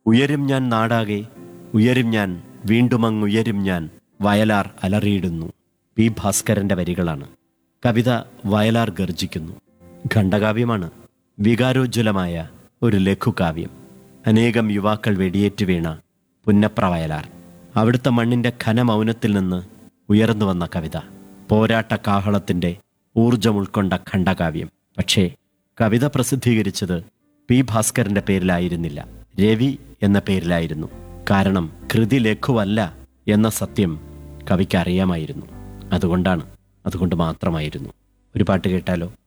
ഉയരും ഞാൻ നാടാകെ ഉയരും ഞാൻ വീണ്ടുമങ്ങ് ഉയരും ഞാൻ വയലാർ അലറിയിടുന്നു പി ഭാസ്കരന്റെ വരികളാണ് കവിത വയലാർ ഗർജിക്കുന്നു ഖണ്ഡകാവ്യമാണ് വികാരോജ്വലമായ ഒരു ലഘുകാവ്യം അനേകം യുവാക്കൾ വെടിയേറ്റ് വീണ പുന്നപ്ര വയലാർ അവിടുത്തെ മണ്ണിന്റെ ഘനമൗനത്തിൽ നിന്ന് ഉയർന്നു വന്ന കവിത പോരാട്ട കാഹളത്തിന്റെ ഊർജം ഉൾക്കൊണ്ട ഖണ്ഡകാവ്യം പക്ഷേ കവിത പ്രസിദ്ധീകരിച്ചത് പി ഭാസ്കരന്റെ പേരിലായിരുന്നില്ല രവി എന്ന പേരിലായിരുന്നു കാരണം കൃതി ലഘുവല്ല എന്ന സത്യം കവിക്ക് അറിയാമായിരുന്നു അതുകൊണ്ടാണ് അതുകൊണ്ട് മാത്രമായിരുന്നു ഒരു പാട്ട് കേട്ടാലോ